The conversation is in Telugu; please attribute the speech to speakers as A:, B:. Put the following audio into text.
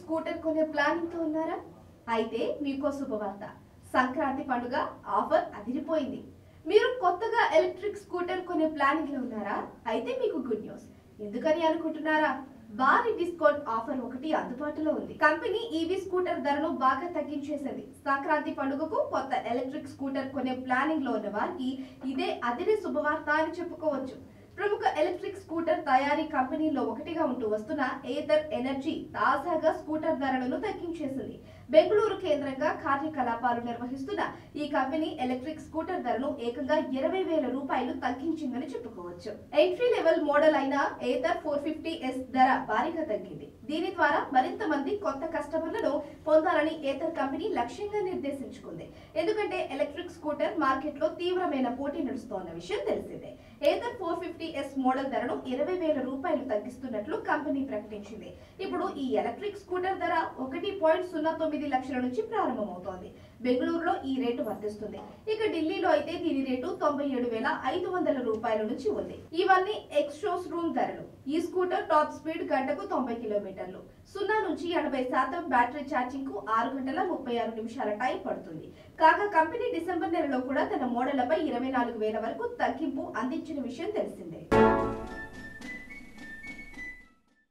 A: స్కూటర్ కొనే ప్లానింగ్ తో ఉన్నారా అయితే మీకో శుభవార్త సంక్రాంతి పండుగ ఆఫర్ అదిరిపోయింది మీరు కొత్తగా ఎలక్ట్రిక్ స్కూటర్ కొనే ప్లానింగ్ లో ఉన్నారా అయితే మీకు గుడ్ న్యూస్ ఎందుకని అనుకుంటున్నారా భారీ డిస్కౌంట్ ఆఫర్ ఒకటి అందుబాటులో ఉంది కంపెనీ ఈవీ స్కూటర్ ధరను బాగా తగ్గించేసింది సంక్రాంతి పండుగకు కొత్త ఎలక్ట్రిక్ స్కూటర్ కొనే ప్లానింగ్ లో ఉన్న వారికి ఇదే అదిరి శుభవార్త అని చెప్పుకోవచ్చు ప్రముఖ ఎలక్ట్రిక్ స్కూటర్ తయారీ కంపెనీలో ఒకటిగా ఉంటూ వస్తున్న ఏథర్ ఎనర్జీ తాజాగా స్కూటర్ ధరలను తగ్గించేసింది బెంగళూరు కేంద్రంగా కార్యకలాపాలు నిర్వహిస్తున్న ఈ కంపెనీ ఎలక్ట్రిక్ స్కూటర్ ధరను ఏకంగా ఇరవై వేల రూపాయలు తగ్గించిందని చెప్పుకోవచ్చు ఎంట్రీ లెవెల్ మోడల్ అయిన ఏథర్ ఫోర్ ఫిఫ్టీ ఎస్ ధర భారీగా తగ్గింది దీని ద్వారా మరింత మంది కొత్త కస్టమర్లను పొందాలని ఏథర్ కంపెనీ లక్ష్యంగా నిర్దేశించుకుంది ఎందుకంటే ఎలక్ట్రిక్ స్కూటర్ మార్కెట్ లో తీవ్రమైన పోటీ నడుస్తోన్న విషయం తెలిసిందే Ather four fifty S model ధరను ఇరవై వేల రూపాయలు తగ్గిస్తున్నట్లు కంపెనీ ప్రకటించింది ఇప్పుడు ఈ ఎలక్ట్రిక్ స్కూటర్ ధర ఒకటి పాయింట్ సున్నా తొమ్మిది లక్షల నుంచి ప్రారంభమవుతోంది బెంగళూరులో ఈ రేటు వర్తిస్తుంది ఇక ఢిల్లీలో అయితే దీని రేటు తొంభై ఏడు వేల ఐదు వందల రూపాయల నుంచి ఉంది ఇవన్నీ ఎక్స్ షోస్ రూమ్ ధరలు ఈ స్కూటర్ టాప్ స్పీడ్ గంటకు తొంభై కిలోమీటర్లు సున్నా నుంచి ఎనభై శాతం బ్యాటరీ ఛార్జింగ్ కు ఆరు గంటల ముప్పై ఆరు నిమిషాల టైం పడుతుంది కాగా కంపెనీ డిసెంబర్ నెలలో కూడా తన మోడళ్లపై ఇరవై నాలుగు వేల వరకు తగ్గింపు అందించిన విషయం తెలిసిందే